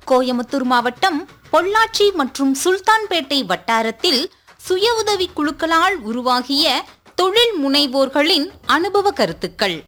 கோயமுத்தூர் மாவட்டம் பொள்ளாச்சி மற்றும் சுல்தான்பேட்டை வட்டாரத்தில் சுய உதவி குழுக்களால் உருவாகிய தொழில் முனைவோர்களின் அனுபவ கருத்துக்கள்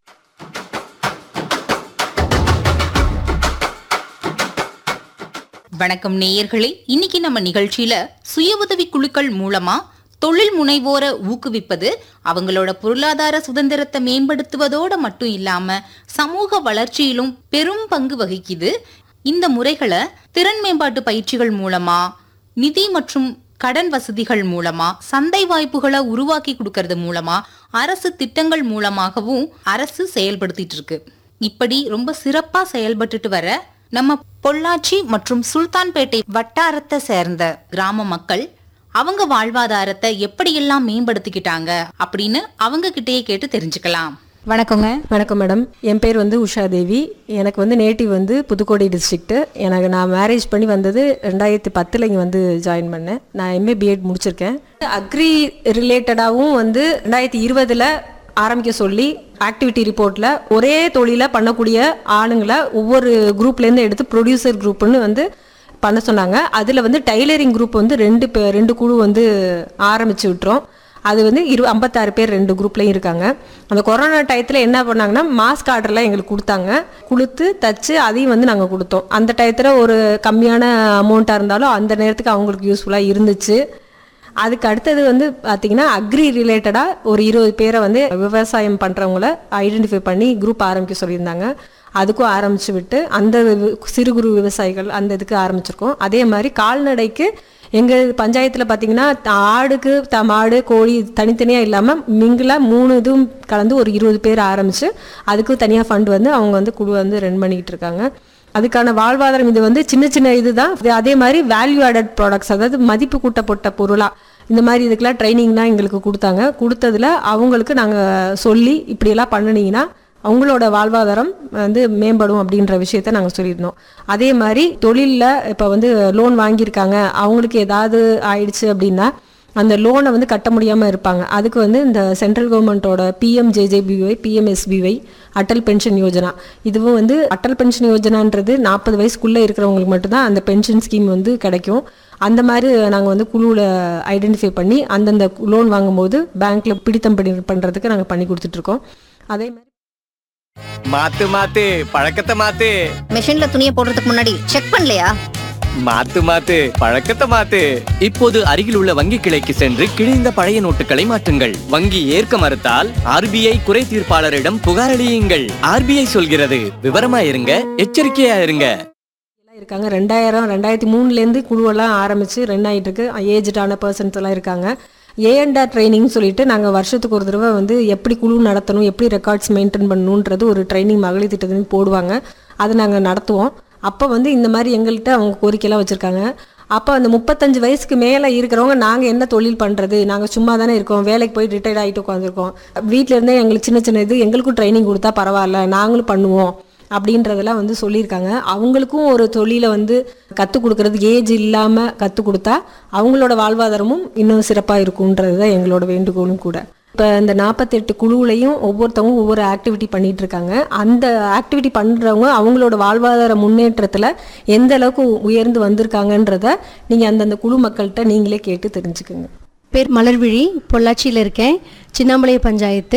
வணக்கம் நேயர்களே இன்னைக்கு நம்ம நிகழ்ச்சியில சுய உதவி குழுக்கள் மூலமா தொழில் முனைவோரை ஊக்குவிப்பது அவங்களோட பொருளாதார சுதந்திரத்தை மேம்படுத்துவதோட மட்டும் இல்லாம சமூக வளர்ச்சியிலும் பெரும் பங்கு வகிக்குது இந்த முறைகளை திறன் மேம்பாட்டு பயிற்சிகள் மூலமா நிதி மற்றும் கடன் வசதிகள் மூலமா சந்தை வாய்ப்புகளை உருவாக்கி கொடுக்கறது மூலமா அரசு திட்டங்கள் மூலமாகவும் அரசு செயல்படுத்திட்டு இருக்கு இப்படி ரொம்ப சிறப்பா செயல்பட்டுட்டு வர நம்ம பொள்ளாச்சி மற்றும் சுல்தான்பேட்டை வட்டாரத்தை சேர்ந்த கிராம மக்கள் அவங்க வாழ்வாதாரத்தை எப்படியெல்லாம் மேம்படுத்திக்கிட்டாங்க அப்படின்னு அவங்க கிட்டயே கேட்டு தெரிஞ்சுக்கலாம் வணக்கங்க வணக்கம் மேடம் என் பேர் வந்து உஷா தேவி எனக்கு வந்து நேட்டிவ் வந்து புதுக்கோட்டை டிஸ்ட்ரிக்ட் எனக்கு நான் மேரேஜ் பண்ணி வந்தது ரெண்டாயிரத்தி பத்தில் இங்கே வந்து ஜாயின் பண்ணேன் நான் எம்ஏ பிஎட் முடிச்சிருக்கேன் அக்ரி ரிலேட்டடாகவும் வந்து ரெண்டாயிரத்தி இருபதில் ஆரம்பிக்க சொல்லி ஆக்டிவிட்டி ரிப்போர்ட்டில் ஒரே தொழிலை பண்ணக்கூடிய ஆளுங்களை ஒவ்வொரு குரூப்லேருந்து எடுத்து ப்ரொடியூசர் குரூப்னு வந்து பண்ண சொன்னாங்க அதில் வந்து டைலரிங் குரூப் வந்து ரெண்டு பே- ரெண்டு குழு வந்து ஆரம்பிச்சு விட்டுறோம் அது வந்து இரு ஐம்பத்தாறு பேர் ரெண்டு குரூப்லேயும் இருக்காங்க அந்த கொரோனா டயத்தில் என்ன பண்ணாங்கன்னா மாஸ்க் ஆர்டர்லாம் எங்களுக்கு கொடுத்தாங்க கொடுத்து தச்சு அதையும் வந்து நாங்கள் கொடுத்தோம் அந்த டயத்தில் ஒரு கம்மியான அமௌண்ட்டாக இருந்தாலும் அந்த நேரத்துக்கு அவங்களுக்கு யூஸ்ஃபுல்லாக இருந்துச்சு அதுக்கு அடுத்தது வந்து பார்த்தீங்கன்னா அக்ரி ரிலேட்டடாக ஒரு இருபது பேரை வந்து விவசாயம் பண்ணுறவங்கள ஐடென்டிஃபை பண்ணி குரூப் ஆரம்பிக்க சொல்லியிருந்தாங்க அதுக்கும் ஆரம்பிச்சு விட்டு அந்த வி- சிறு குறு விவசாயிகள் அந்த இதுக்கு ஆரம்பிச்சிருக்கோம் அதே மாதிரி கால்நடைக்கு எங்கள் பஞ்சாயத்தில் பார்த்தீங்கன்னா த- ஆடுக்கு த மாடு கோழி தனித்தனியாக இல்லாமல் மிங்கிலாக மூணு இதுவும் கலந்து ஒரு இருபது பேர் ஆரம்பித்து அதுக்கு தனியாக ஃபண்ட் வந்து அவங்க வந்து குழு வந்து ரன் பண்ணிக்கிட்டு இருக்காங்க அதுக்கான வாழ்வாதாரம் இது வந்து சின்ன சின்ன இதுதான் இது அதே மாதிரி வேல்யூ ஆடட் ப்ராடக்ட்ஸ் அதாவது மதிப்பு கூட்டப்பட்ட பொருளாக இந்த மாதிரி இதுக்கெல்லாம் ட்ரைனிங்லாம் எங்களுக்கு கொடுத்தாங்க கொடுத்ததுல அவங்களுக்கு நாங்கள் சொல்லி இப்படியெல்லாம் பண்ணுனீங்கன்னா அவங்களோட வாழ்வாதாரம் வந்து மேம்படும் அப்படின்ற விஷயத்த நாங்கள் சொல்லியிருந்தோம் அதே மாதிரி தொழிலில் இப்போ வந்து லோன் வாங்கியிருக்காங்க அவங்களுக்கு ஏதாவது ஆயிடுச்சு அப்படின்னா அந்த லோனை வந்து கட்ட முடியாமல் இருப்பாங்க அதுக்கு வந்து இந்த சென்ட்ரல் கவர்மெண்ட்டோட P M J J B Y P M S B Y Atal pension Yojana இதுவும் வந்து அட்டல் பென்ஷன் யோஜனான்றது நாற்பது வயசுக்குள்ளே இருக்கிறவங்களுக்கு மட்டும்தான் அந்த பென்ஷன் ஸ்கீம் வந்து கிடைக்கும் அந்த மாதிரி நாங்கள் வந்து குழுவில் ஐடென்டிஃபை பண்ணி அந்தந்த லோன் வாங்கும்போது பேங்க்கில் பிடித்தம் பண்ணி பண்ணுறதுக்கு நாங்கள் பண்ணி கொடுத்துட்ருக்கோம் அதே மாதிரி மாத்து மாத்து பழக்கத்தை மாத்து மிஷின்ல துணியை போடுறதுக்கு முன்னாடி செக் பண்ணலையா மாத்து மாத்து பழக்கத்தை மாத்து இப்போது அருகில் உள்ள வங்கி கிளைக்கு சென்று கிழிந்த பழைய நோட்டுகளை மாற்றுங்கள் வங்கி ஏற்க மறுத்தால் ஆர்பிஐ குறை தீர்ப்பாளரிடம் புகார் அளியுங்கள் ஆர்பிஐ சொல்கிறது விவரமா இருங்க எச்சரிக்கையா இருங்க எல்லாம் இருக்காங்க ரெண்டாயிரம் ரெண்டாயிரத்தி மூணுலேருந்து குழுவெல்லாம் ஆரம்பித்து ரன் ஆகிட்டு இருக்கு ஏஜ்டான பர்சன்ஸ் எல்லாம் இருக்காங்க ஏஎன்டா ட்ரைனிங் சொல்லிட்டு நாங்கள் வருஷத்துக்கு ஒரு தடவை வந்து எப்படி குழு நடத்தணும் எப்படி ரெக்கார்ட்ஸ் மெயின்டைன் பண்ணணுன்றது ஒரு ட்ரைனிங் மகளிர் திட்டத்துன்னு போடுவாங்க அதை நாங்கள் நடத்துவோம் அப்போ வந்து இந்த மாதிரி எங்கள்கிட்ட அவங்க கோரிக்கையெல்லாம் வச்சுருக்காங்க அப்போ அந்த முப்பத்தஞ்சு வயசுக்கு மேலே இருக்கிறவங்க நாங்கள் என்ன தொழில் பண்ணுறது நாங்கள் சும்மா தானே இருக்கோம் வேலைக்கு போய் ரிட்டையர்ட் ஆகிட்டு உட்காந்துருக்கோம் வீட்டில் இருந்தே எங்களுக்கு சின்ன சின்ன இது எங்களுக்கும் ட்ரைனிங் கொடுத்தா பரவாயில்ல நாங்களும் பண்ணுவோம் அப்படின்றதெல்லாம் வந்து சொல்லியிருக்காங்க அவங்களுக்கும் ஒரு தொழிலை வந்து கற்றுக் கொடுக்கறதுக்கு ஏஜ் இல்லாமல் கற்றுக் கொடுத்தா அவங்களோட வாழ்வாதாரமும் இன்னும் சிறப்பாக இருக்குன்றது தான் எங்களோட வேண்டுகோளும் கூட இப்போ இந்த நாற்பத்தெட்டு குழுவுலையும் ஒவ்வொருத்தவங்க ஒவ்வொரு ஆக்டிவிட்டி பண்ணிட்டு இருக்காங்க அந்த ஆக்டிவிட்டி பண்ணுறவங்க அவங்களோட வாழ்வாதார முன்னேற்றத்தில் எந்த அளவுக்கு உயர்ந்து வந்திருக்காங்கன்றத நீங்கள் அந்தந்த குழு மக்கள்கிட்ட நீங்களே கேட்டு தெரிஞ்சுக்குங்க பேர் மலர்விழி பொள்ளாச்சியில் இருக்கேன் சின்னாமலை பஞ்சாயத்து